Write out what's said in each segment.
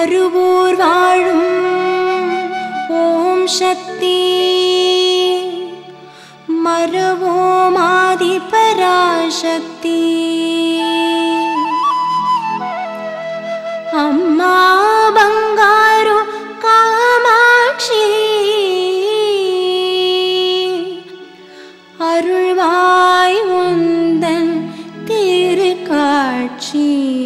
மறுவூர் வாழும் ஓம் சக்தி மறவோம் ஆதி பராசக்தி அம்மா பங்காரு காமாட்சி அருள்வாய் உந்தன் திருக்காட்சி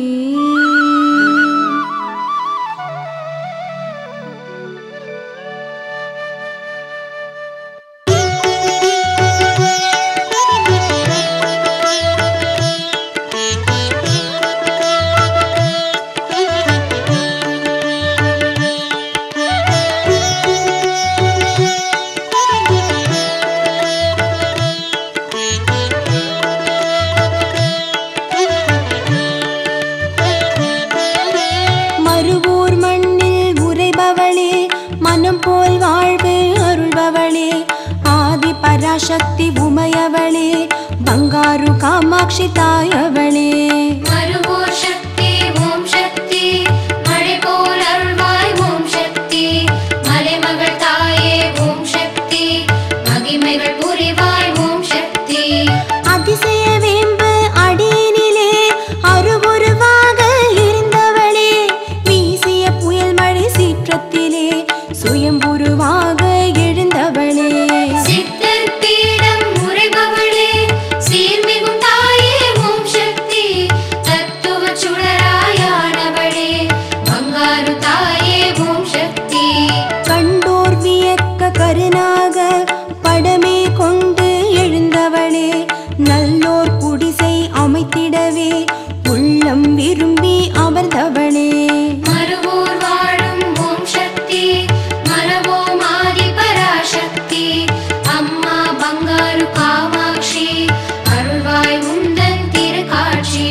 மறுவூர் மண்ணில் உறைபவளே மனம் போல் வாழ்வு அருள்பவளே ஆதி பராசக்தி உமையவளே பங்காரு காமாட்சி தாயவளே மறுவோர் சக்தி ஓம் சக்தி மழை போல் அருள்வாய் ஓம் சக்தி மலைமகள் தாயே ஓம் சக்தி மகிமைகள் புரிவாய் ஓம் சக்தி அதிசய வேம்பு அடியினிலே அருவுருவாக இருந்தவளே வீசிய புயல் மழை சீற்றத்திலே சுயம்புருவாக எழுந்தவளே சித்தர் பீடம் உறைபவளே சீர்மிகும் தாயே ஓம் சக்தி தத்துவ சுடராயானவளே பங்காரு தாயே ஓம் சக்தி கண்டோர் வியக்க கருணாக படமே கொண்டு எழுந்தவளே நல்லோர் குடிசை அமைத்திடவே உள்ளம் விரும்பி அமர்ந்தவளே மறுவூர் வாழும் ஓம் சக்தி மரவோம் ஆதி பராசக்தி அம்மா பங்காரு காமாட்சி அருள்வாய் உந்தன் திருக்காட்சி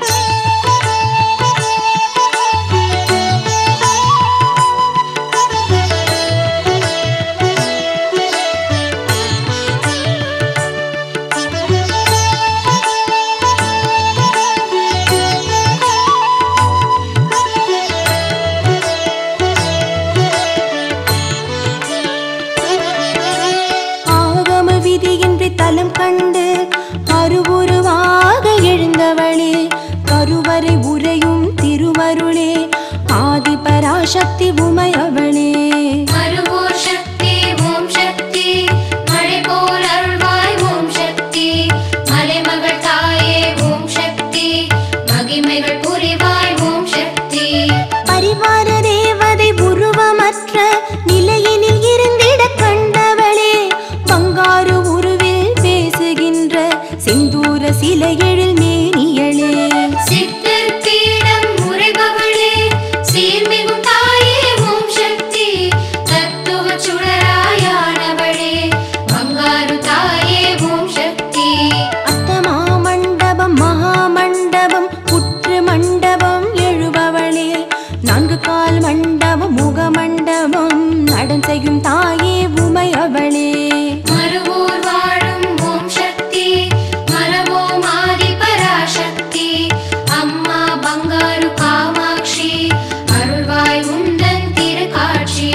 ஆகம விதியின்றி தலம் கண்டு அருவுருவாக எழுந்தவளே கருவறை உரையும் திருவருளே ஆதி பராசக்தி உமையவளே மறுவூர் சக்தி ஓம் சக்தி மழை போல் அருள்வாய் ஓம் சக்தி மலைமகள் தாயே ஓம் சக்தி மகிமைகள் புரிவாய் ஓம் சக்தி பரிவார தேவதை உருவமற்ற நிலையினில் இருந்திட கண்டவளே பங்காரு உருவில் பேசுகின்ற செந்தூர சிலையெழில் மேனியளே சித்தர் பீடம் உறைபவளே சீர்மிகும் தாயே ஓம் சக்தி தத்துவ சுடராயானவளே பங்காரு தாயே ஓம் சக்தி அத்தமா மண்டபம் மகாமண்டபம் புற்று மண்டபம் எழுபவளே நான்கு கால் மண்டபம் முகமண்டபம் நடன் செய்யும் தாயே உமையவளே மறுவூர் வாழும் ஓம் சக்தி மரவோம் ஆதி பராசக்தி அம்மா பங்காரு காமாட்சி அருள்வாய் உந்தன் திருக்காட்சி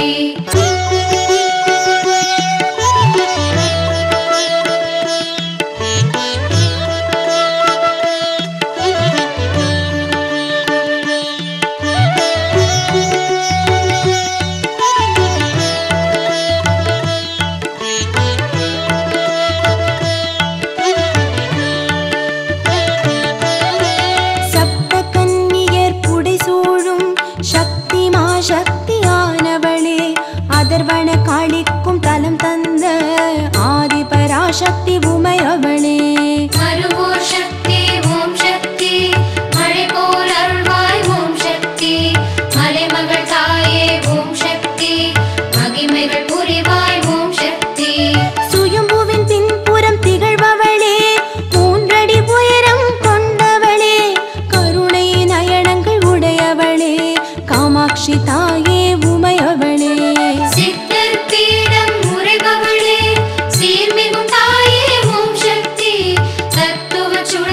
சப்த கன்னியர் புடை சூழும் சக்தி மா சக்தியானவளே அதர்வன காளிக்கும் தலம் தந்த ஆதி பராசக்தி உமையவளே மறுவூர் சக்தி ஓம் சக்தி மழை போல் அருள்வாய் ஓம் சக்தி மலைமகள் தாயே ஓம் சக்தி மகிமைகள் புரிவாய் ஓம் சக்தி சுயம்புவின் பின்புறம் திகழ்பவளே மூன்றடி உயரம் கொண்டவளே கருணை நயனங்கள் உடையவளே காமாட்சி தாயே உமையவளே சித்தர் பீடம் உறைபவளே சீர்மிகும் தாயே ஓம் சக்தி தத்துவ சுட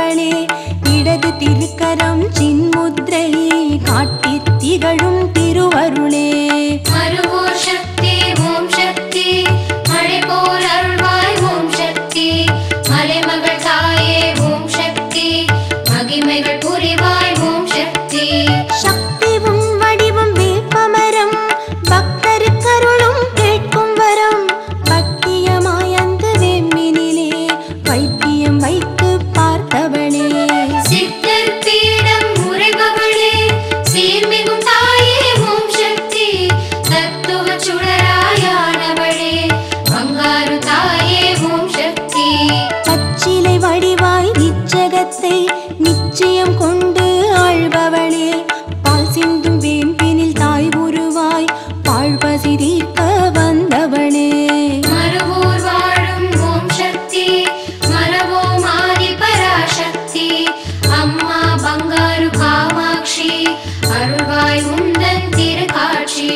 கொண்டவளே இடது திருக்கரம் சின்முத்ரை காட்டித் திகழும் திருவருளே மறுவோர் சக்தி ஓம் சக்தி மழை போல் அருள்வாய் ஓம் சக்தி மலைமகள் தாயே ஓம் சக்தி மகிமைகள் புரிவாய் ஓம் சக்தி சக்தி உன் வடிவம் வேப்பமரம் பக்தருக்கருளும் கேட்கும் வரம் பக்தியமாய் அந்த வேம்பினிலே வைத்தியம் வைத்து பார்த்தவளே சித்தர் பீடம் உரைபவளே சீர்மிகும் தாயே ஓம் சக்தி தத்துவ சுடராயானவளே பங்காரு தாயே ஓம் சக்தி பச்சிலை வடிவாய் நிச்சகத்தை நிச்சயம் கொண்டு ஆழ்பவளே பால் சிந்தும் வேம்பினில் தாய் உருவாய் பாழ்பசி தீர்க்க வந்தவளே மறுவூர் வாழும் ஓம் சக்தி மரவோம் ஆதி பராசக்தி அம்மா பங்காரு காமாட்சி அருள்வாய் உந்தன் திருக்காட்சி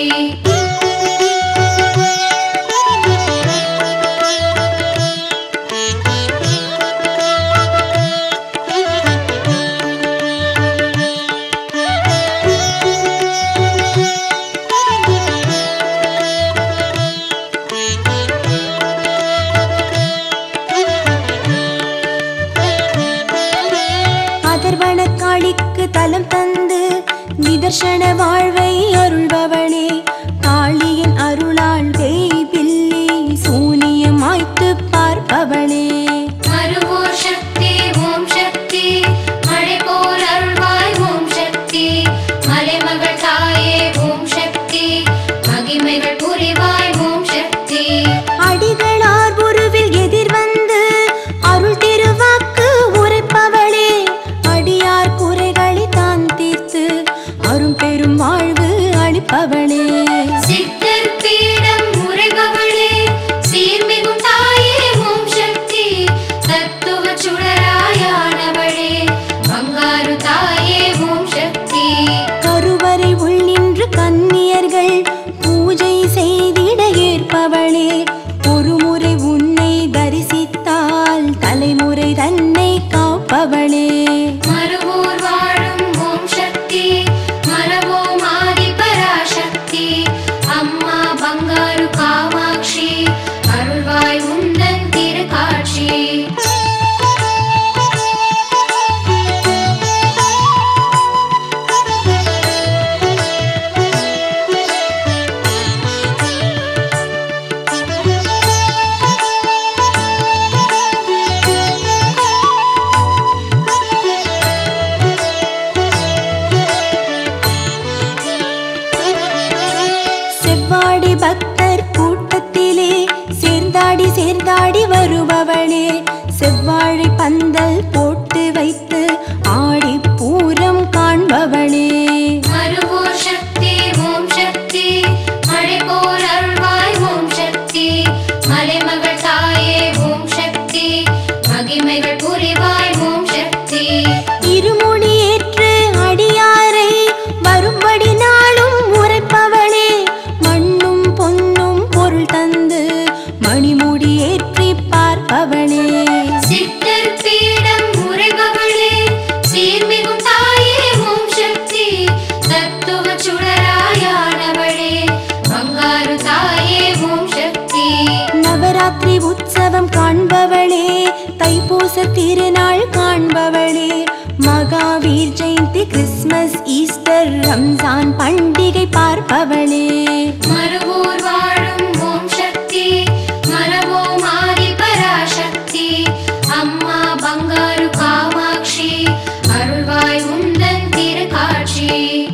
அதர்வன காளிக்கு தலம் தந்து நிதர்சன வாழ்வை அருள்பவளே காளியின் அருளால் தேய் பில்லி சூனியம் மாய்த்து பார்ப்பவளே மறுவோர் சக்தி ஓம் சக்தி மழை போல் அருள்வாய் ஓம் சக்தி மலைமகள் தாயே ஓம் சக்தி மகிமைகள் புரிவாய் ஓம் சக்தி அடிகளார் உருவில் எதிர் வந்து அருள் திருவாக்கு உரைப்பவளே அடியார் குறைகளை தான் தீர்த்து அரும் பெரும் வாழ்வு அளிப்பவளே சித்தர் பீடம் உரைபவளே சீர்மிகும் தாயே ஓம் சக்தி தத்துவ சுடராயானவளே பங்காரு தாயே ஓம் சக்தி கருவறை உள்நின்று கன்னியர்கள் பூஜை செய்திட ஏற்பவளே ஒருமுறை உன்னை தரிசித்தால் தலைமுறை தன்னை காப்பவளே மறுவூர் வாழும் ஓம் சக்தி மரவோம் ஆதி பராசக்தி அம்மா பங்காரு காமாட்சி அருள்வாய் உந்தன் திருக்காட்சி செவ்வாடி பக்தர் கூட்டத்திலே சேர்ந்தாடி சேர்ந்தாடி வருபவளே செவ்வாழை பந்தல் போட்டு வைத்து ஆடி பூரம் காண்பவளே மறுவோர் சக்தி ஓம் சக்தி மழை போல் அருள்வாய் ஓம் சக்தி மலைமகள் தாயே ஓம் சக்தி மகிமைகள் புரிவாய் ஓம் சக்தி இருமுடி ஏற்று அடியாரை வரும்படி நாளும் உரைப்பவளே மண்ணும் பொன்னும் பொருள் தந்து மணிமுடி ஏற்றி பார்ப்பவளே சித்தர் பீடம் உரைபவளே சீர்மிகும் தாயே ஓம் சக்தி தத்துவ சுடராயானவளே பங்காரு தாயே ஓம் சக்தி நவராத்திரி உற்சவம் காண்பவளே தைப்பூச திருநாள் காண்பவளே மகாவீர் ஜெயந்தி கிறிஸ்மஸ் ஈஸ்டர் ரம்ஜான் பண்டிகை பார்ப்பவளே மறுவூர் வாழும் ஓம் சக்தி மரவோம் ஆதி பராசக்தி அம்மா பங்காரு காமாட்சி அருள்வாய் உந்தன் திருக்காட்சி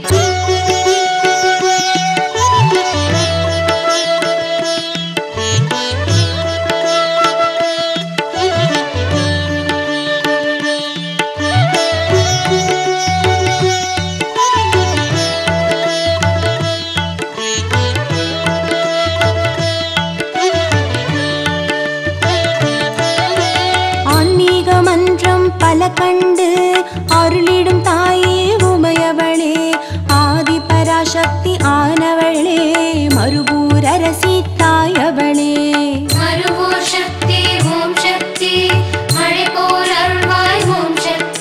ஆன்மீக மன்றம் பல கண்டு அருளிடும் தாயே உமையவளே ஆதி பராசக்தி ஆனவளே மறுபூர் அரசி தாயவளே மறுவோர் சக்தி ஓம் சக்தி மழை போல் அருள்வாய் ஓம் சக்தி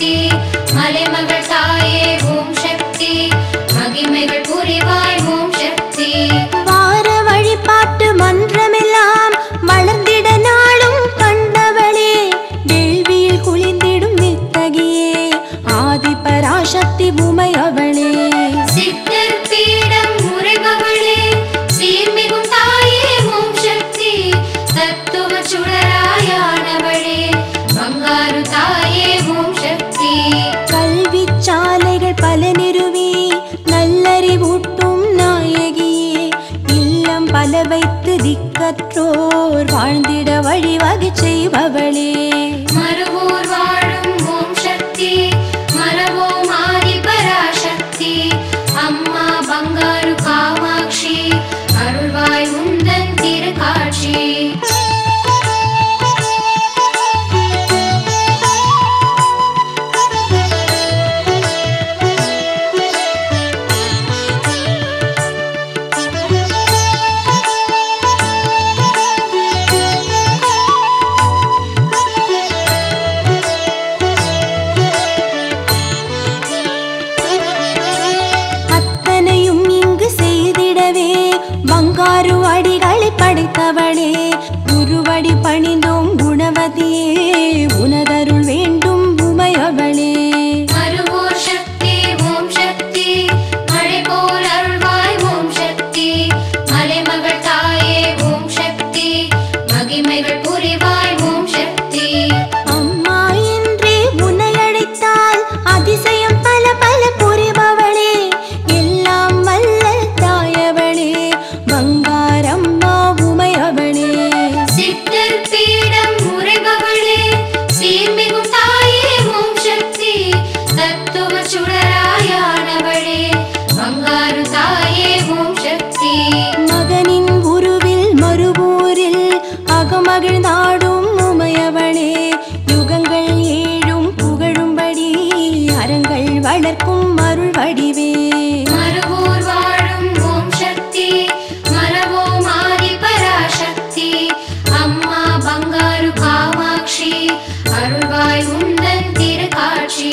காப்பவளே குருவடி பணிந்தோம் குணவதியே உனதருள் வேண்டும் உமையவளே மறுவோர் சக்தி ஓம் சக்தி மழை போல் அருள்வாய் ஓம் சக்தி மலைமகள் தாயே ஓம் சக்தி மகிமைகள் புரிவாய் ஓம் சக்தி அம்மா என்றே உன்னை அழைத்தால் அதிசயம் பல பல புரிபவளே எல்லாம் வல்ல தாயவளே பங்காரம்மா உமையவளே சித்தர் பீடம் உறைபவளே சீர்மிகும் தாயே ஓம் சக்தி தத்துவ சுடராயானவளே பங்காரு தாயே ஓம் சக்தி மகனின் உருவில் மறுபூரில் அகமகிழ்ந்தாடும் உமையவளே யுகங்கள் ஏழும் புகழும்படி அறங்கள் வளர்க்கும் அருள் வடிவே மறுவூர் வாழும் ஓம் சக்தி மரவோம் ஆதி பராசக்தி அம்மா பங்காரு காமாட்சி அருள்வாய் உந்தன் திருக்காட்சி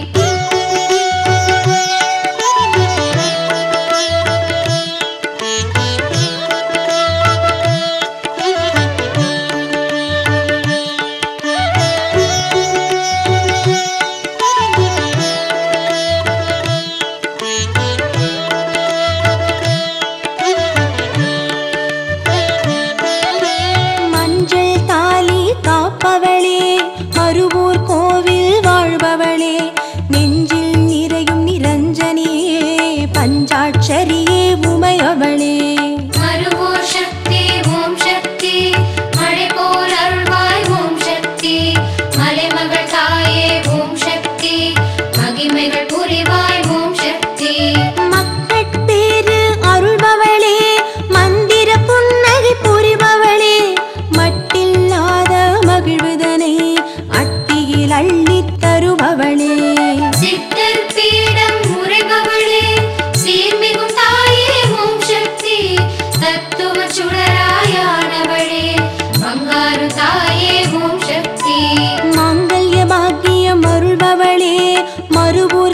மஞ்சள் தாலி காப்பவளே மறுவூர் கோவில் வாழ்பவளே நெஞ்சில் நிறையும் நிரஞ்சனியே பஞ்சாட்சரியே உமையவளே மறுவோர் சக்தி ஓம் சக்தி மழை போல் அருள்வாய் ஓம் சக்தி மலைமகள் தாயே ஓம் சக்தி மகிமைகள் புரிவாய் ஓம் சக்தி மக்கட்பேறு அருள்பவளே மந்திர புன்னகை புரிபவளே மட்டில்லாத மகிழ்வுதனை அட்டியில் அள்ளித் தருபவளே சித்தர் பீடம் உறைபவளே சீர்மிகும் தாயே ஓம் சக்தி தத்துவ சுடராயானவளே பங்காரு தாயே ஓம் சக்தி மாங்கல்ய பாக்கியம் அருள்பவளே மறுபூர்